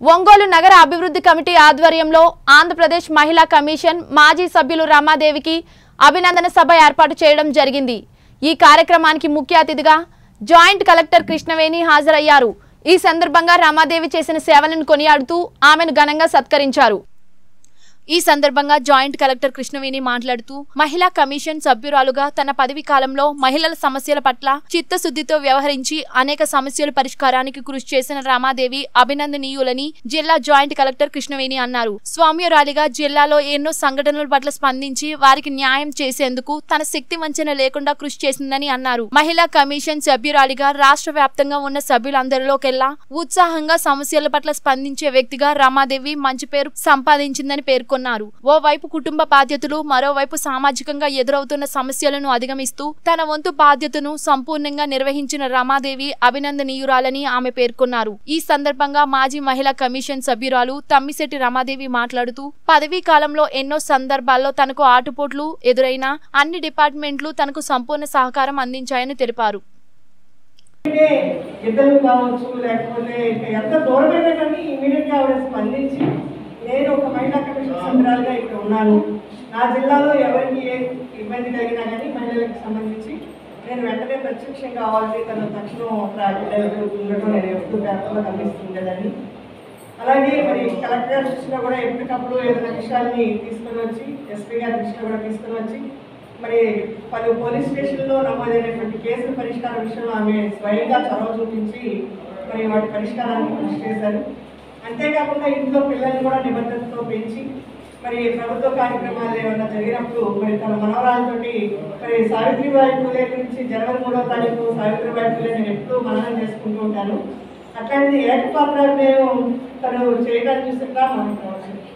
ఒంగోలు నగర అభివృద్ధి కమిటీ ఆధ్వర్యంలో ఆంధ్రప్రదేశ్ మహిళా కమిషన్ మాజీ సభ్యులు రమాదేవికి అభినందన సభ ఏర్పాటు చేయడం జరిగింది ఈ కార్యక్రమానికి ముఖ్య అతిథిగా జాయింట్ కలెక్టర్ కృష్ణవేణి హాజరయ్యారు ఈ సందర్భంగా రమాదేవి చేసిన సేవలను కొనియాడుతూ ఆమెను ఘనంగా సత్కరించారు ఈ సందర్భంగా జాయింట్ కలెక్టర్ కృష్ణవేణి మాట్లాడుతూ మహిళా కమిషన్ సభ్యురాలుగా తన పదవి కాలంలో మహిళల సమస్యల పట్ల చిత్తశుద్ధితో వ్యవహరించి అనేక సమస్యల పరిష్కారానికి కృషి చేసిన రామాదేవి అభినందనీయులని జిల్లా జాయింట్ కలెక్టర్ కృష్ణవేణి అన్నారు స్వామ్యురాలిగా జిల్లాలో ఎన్నో సంఘటనల పట్ల స్పందించి వారికి న్యాయం చేసేందుకు తన శక్తి వంచన లేకుండా కృషి చేసిందని అన్నారు మహిళా కమిషన్ సభ్యురాలిగా రాష్ట్ర వ్యాప్తంగా ఉన్న సభ్యులందరిలోకెల్లా ఉత్సాహంగా సమస్యల పట్ల స్పందించే వ్యక్తిగా రమాదేవి మంచి పేరు సంపాదించిందని పేర్కొన్నారు ఓవైపు కుటుంబ బాధ్యతలు మరోవైపు సామాజికంగా ఎదురవుతున్న సమస్యలను అధిగమిస్తూ తన వంతు బాధ్యతను సంపూర్ణంగా నిర్వహించిన రమాదేవి అభినందనీయురాలని ఆమె పేర్కొన్నారు ఈ సందర్భంగా మాజీ మహిళా కమిషన్ సభ్యురాలు తమ్మిశెట్టి రమాదేవి మాట్లాడుతూ పదవీ కాలంలో ఎన్నో సందర్భాల్లో తనకు ఆటుపోట్లు ఎదురైనా అన్ని డిపార్ట్మెంట్లు తనకు సంపూర్ణ సహకారం అందించాయని తెలిపారు అంటే ఇద్దరు కావచ్చు లేకపోతే ఇంకా ఎంత దూరమైనా కానీ ఇమీడియట్ గా ఆవిడ స్పందించి నేను ఒక మహిళా కమిషన్ సభ్యురాలుగా ఇక్కడ ఉన్నాను నా జిల్లాలో ఎవరికి ఏ ఇబ్బంది కలిగినా కానీ మహిళలకు సంబంధించి నేను వెంటనే ప్రత్యక్షంగా కావాలి తన తక్షణం అక్కడ ఉండటం నేను ఎప్పుడు పేపర్లో కనిపిస్తుండేదని అలాగే మరి కలెక్టర్ గారి దృష్టిలో కూడా ఎప్పటికప్పుడు ఏదైనా విషయాల్ని తీసుకొని వచ్చి ఎస్పీ గారి దృష్టిలో కూడా తీసుకొని వచ్చి మరి పలు పోలీస్ స్టేషన్లో నమోదైనటువంటి కేసుల పరిష్కార విషయంలో ఆమె స్వయంగా చొరవ చూపించి మరి వాటి పరిష్కారానికి కృషి చేశారు అంతేకాకుండా ఇంట్లో పిల్లల్ని కూడా నిబద్ధతతో పెంచి మరి ప్రభుత్వ కార్యక్రమాలు ఏమైనా జరిగినప్పుడు మరి తన మనవరాలతోటి మరి సావిత్రిబాయి పూలే గురించి జనవరి మూడవ తారీఖు సావిత్రిబాయి పూలే నేను ఎప్పుడూ మననం చేసుకుంటూ ఉంటాను అట్లాంటిది ఏకపాత్ర నేను తను చేయడం చూసినా మనకు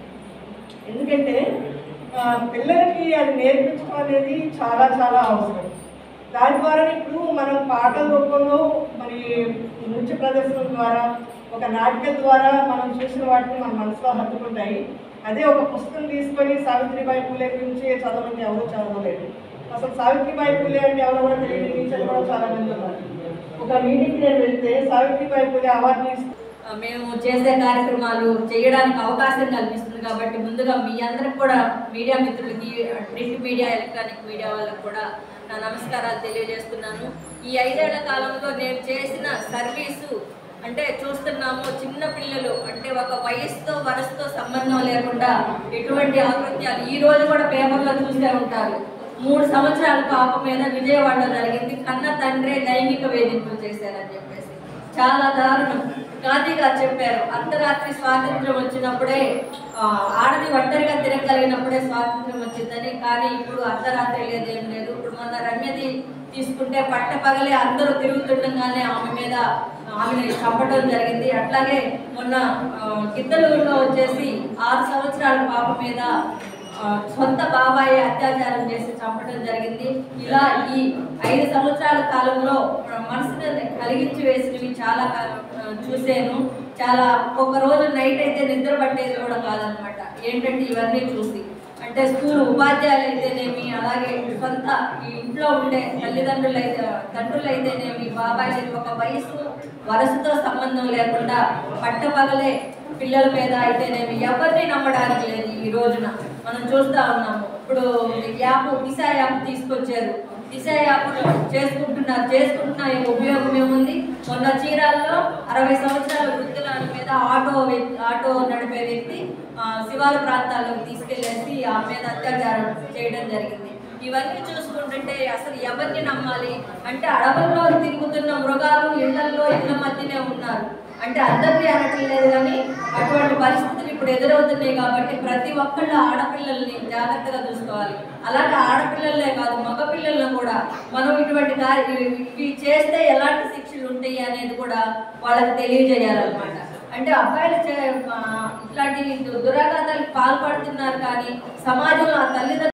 ఎందుకంటే ఆ, పిల్లలకి అది నేర్పించడం అనేది చాలా చాలా అవసరం దాని ద్వారా ఇప్పుడు మనం పాటల రూపంలో మరి నృత్య ప్రదర్శన ద్వారా ఒక నాటకం ద్వారా మనం చూసిన వాటిని మన మనసులో హత్తుకుంటాయి అదే ఒక పుస్తకం తీసుకొని సావిత్రిబాయి పూలే గురించి చదవమంటే ఎవరూ చదవలేదు అసలు సావిత్రిబాయి పూలే అంటే ఎవరో కూడా తెలియని టీచర్లు కూడా చాలా మంది ఉన్నారు ఒక మీటింగ్కి నేను వెళ్తే సావిత్రిబాయి పూలే అవార్డుని ఇస్తే ఆ, మేము చేసే కార్యక్రమాలు చేయడానికి అవకాశం కల్పిస్తుంది కాబట్టి ముందుగా మీ అందరికి కూడా మీడియా మిత్రులకి ప్రింట్ మీడియా ఎలక్ట్రానిక్ మీడియా వాళ్ళకి కూడా నా నమస్కారాలు తెలియజేస్తున్నాను ఈ ఐదేళ్ల కాలంలో నేను చేసిన సర్వీసు అంటే చూస్తున్నాము చిన్న పిల్లలు అంటే ఒక వయసుతో వరసుతో సంబంధం లేకుండా ఎటువంటి ఆకృత్యాలు ఈ రోజు కూడా పేపర్లో చూసే ఉంటారు మూడు సంవత్సరాల పాప మీద విజయవాడలో జరిగింది కన్న తండ్రే లైంగిక వేధింపులు చేశారని చెప్పేసి చాలా దారుణం గాంధీ గారు చెప్పారు అర్ధరాత్రి స్వాతంత్రం వచ్చినప్పుడే ఆ, ఆడది ఒంటరిగా తిరగలిగినప్పుడే స్వాతంత్రం వచ్చిందని కానీ ఇప్పుడు అర్ధరాత్రి లేదేం లేదు ఇప్పుడు మొన్న రమ్యది తీసుకుంటే పట్ట పగలే అందరూ తిరుగుతుండగానే ఆమె మీద ఆమెని చంపడం జరిగింది అట్లాగే మొన్న ఆ, గిద్దలూరులో వచ్చేసి ఆరు సంవత్సరాల పాప మీద ఆ, సొంత బాబాయి అత్యాచారం చేసి చంపడం జరిగింది ఇలా ఈ ఐదు సంవత్సరాల కాలంలో మనసుని కలిగించి వేసినవి చాలా కా- ఆ, చూశాను చాలా ఒక రోజు నైట్ అయితే నిద్ర పట్టేది కూడా కాదనమాట ఏంటంటే ఇవన్నీ చూసి అంటే స్కూల్ ఉపాధ్యాయులు అయితేనేమి అలాగే సొంత ఈ ఇంట్లో ఉండే తల్లిదండ్రులు అయితే తండ్రులు అయితేనేమి బాబాయ్ ఒక వయసు వరసతో సంబంధం లేకుండా పట్టపగలే పిల్లల మీద అయితేనేమి ఎవరిని నమ్మడానికి లేదు ఈ రోజున మనం చూస్తా ఉన్నాము ఇప్పుడు యాప్ దిశ యాప్ తీసుకొచ్చారు దిశ యాప్ చేసుకుంటున్నారు చేసుకుంటున్న ఉపయోగం ఏముంది మొన్న చీరాల్లో అరవై సంవత్సరాల వృద్ధుల మీద ఆటో వ్యక్తి ఆటో నడిపే వ్యక్తి ఆ, శివారు ప్రాంతాల్లోకి తీసుకెళ్లేసి ఆ మీద అత్యాచారం చేయడం జరిగింది ఇవన్నీ చూసుకుంటుంటే అసలు ఎవరిని నమ్మాలి అంటే అడవుల్లో తిరుగుతున్న మృగాలు ఇళ్లలో ఇళ్ల మధ్యనే ఉన్నారు అంటే అందరినీ అనటం లేదు కానీ అటువంటి పరిస్థితులు ఇప్పుడు ఎదురవుతున్నాయి కాబట్టి ప్రతి ఒక్కళ్ళు ఆడపిల్లల్ని జాగ్రత్తగా చూసుకోవాలి అలాగే ఆడపిల్లలనే కాదు మగపిల్లలను కూడా మనం ఇటువంటి కార్య ఇవి చేస్తే ఎలాంటి శిక్షలు ఉంటాయి అనేది కూడా వాళ్ళకి తెలియజేయాలన్నమాట అంటే అబ్బాయిలు చే ఆ, ఇట్లాంటి దురాఘాతాలకు పాల్పడుతున్నారు కానీ సమాజంలో ఆ తల్లిదండ్రులు